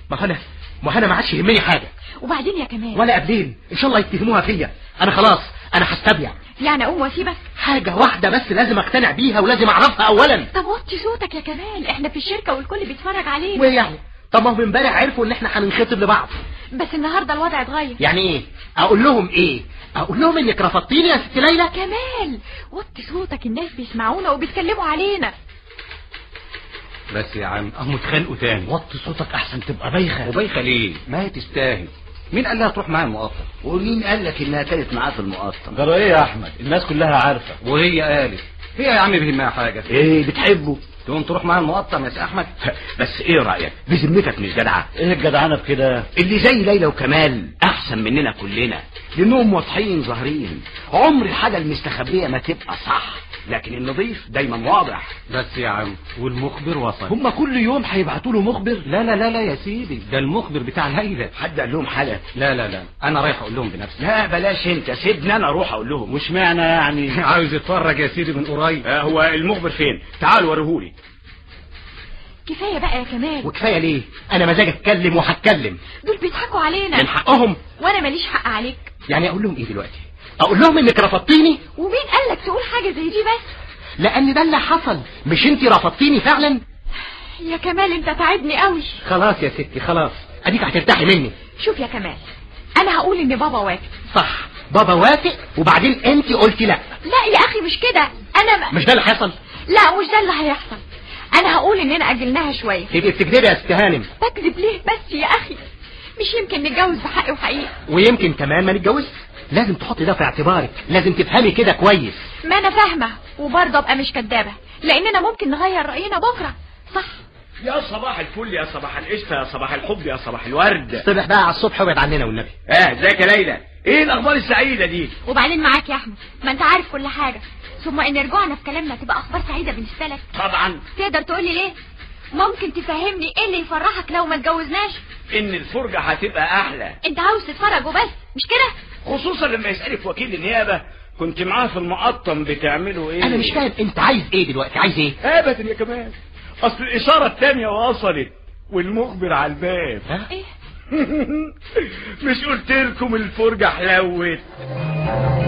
ما انا ما انا ما عادش يهمني حاجه وبعدين يا كمال ولا قبلين ان شاء الله يتهموها فيا انا خلاص انا هستبيع يعني اقوم واسيبك حاجه واحده بس لازم اقتنع بيها ولازم اعرفها اولا طب وطي صوتك يا كمال احنا في الشركة والكل بيتفرج علينا وايه يعني طب ما هو امبارح عرفوا ان احنا هننخطب لبعض بس النهاردة الوضع اتغير يعني ايه اقول لهم ايه اقول لهم انك رفضتيني يا ست ليلى كمال وطي صوتك الناس بيسمعونا وبيتكلموا علينا بس يا عم اهم اتخانقوا تاني وطي صوتك احسن تبقى بايخه وبايخه ليه ما هي تستاهل مين قال لها تروح معايا المقطم ومين قال لك انها كانت معاه في المقطم جرى ايه يا احمد الناس كلها عارفة وهي قالت هي يا عم بيهمها حاجه ايه بتحبه تقوم تروح معايا المقطم يا سي احمد بس ايه رايك بذمتك مش جدعه ايه الجدعنة في كده اللي زي ليلى وكمال احسن مننا كلنا لانهم واضحين ظاهرين عمر الحاجه المستخبيه ما تبقى صح لكن النظيف دايما واضح بس يا عم والمخبر وصل هم كل يوم هيبعتوا له مخبر لا لا لا لا يا سيدي ده المخبر بتاع ليلى حد قال لهم حاجه لا لا لا انا رايح اقول لهم بنفسي لا بلاش انت سيبني انا اروح اقول لهم مش معنى يعني عاوز اتفرج يا سيدي من قريب آه هو المخبر فين تعالوا وريهولي كفاية بقى يا كمال وكفايه ليه انا مزاج اتكلم وهتكلم دول بيضحكوا علينا من حقهم وانا ماليش حق عليك يعني اقول لهم ايه دلوقتي اقول لهم انك رفضتيني ومين قالك تقول حاجة زي دي بس لان ده اللي حصل مش انت رفضتيني فعلا يا كمال انت تعبني قوي خلاص يا ستي خلاص اديك هترتاحي مني شوف يا كمال انا هقول ان بابا وافق صح بابا وافق وبعدين انت قلتي لا لا يا اخي مش كده انا ما... مش ده اللي حصل لا مش ده اللي هيحصل انا هقول اننا اجلناها شوية تبقي بتكذبي يا ست هانم بكذب ليه بس يا اخي مش يمكن نتجوز بحق وحقيقة ويمكن كمان ما نتجوزش لازم تحطي ده في اعتبارك لازم تفهمي كده كويس ما انا فاهمة وبرضه ابقى مش كدابة لاننا ممكن نغير رأينا بكرة صح يا صباح الفل يا صباح القشطه يا صباح الحب يا صباح الورد صبح بقى على الصبح وابعد عننا والنبي اه ازيك يا ليلى ايه الاخبار السعيده دي وبعدين معاك يا احمد ما انت عارف كل حاجة ثم ان رجوعنا في كلامنا تبقى اخبار سعيدة بالنسبة لك طبعا تقدر تقولي ليه ممكن تفهمني ايه اللي يفرحك لو ما اتجوزناش ان الفرجه هتبقى احلى انت عاوز تتفرج وبس مش كده خصوصا لما يسالك وكيل النيابه كنت معاه في المقطم بتعملوا ايه انا مش فاهم انت عايز ايه دلوقتي عايز ايه ابدا يا كمال اصل الاشاره التانية وصلت والمخبر على الباب ها؟ ايه مش قلت لكم الفرجه حلوت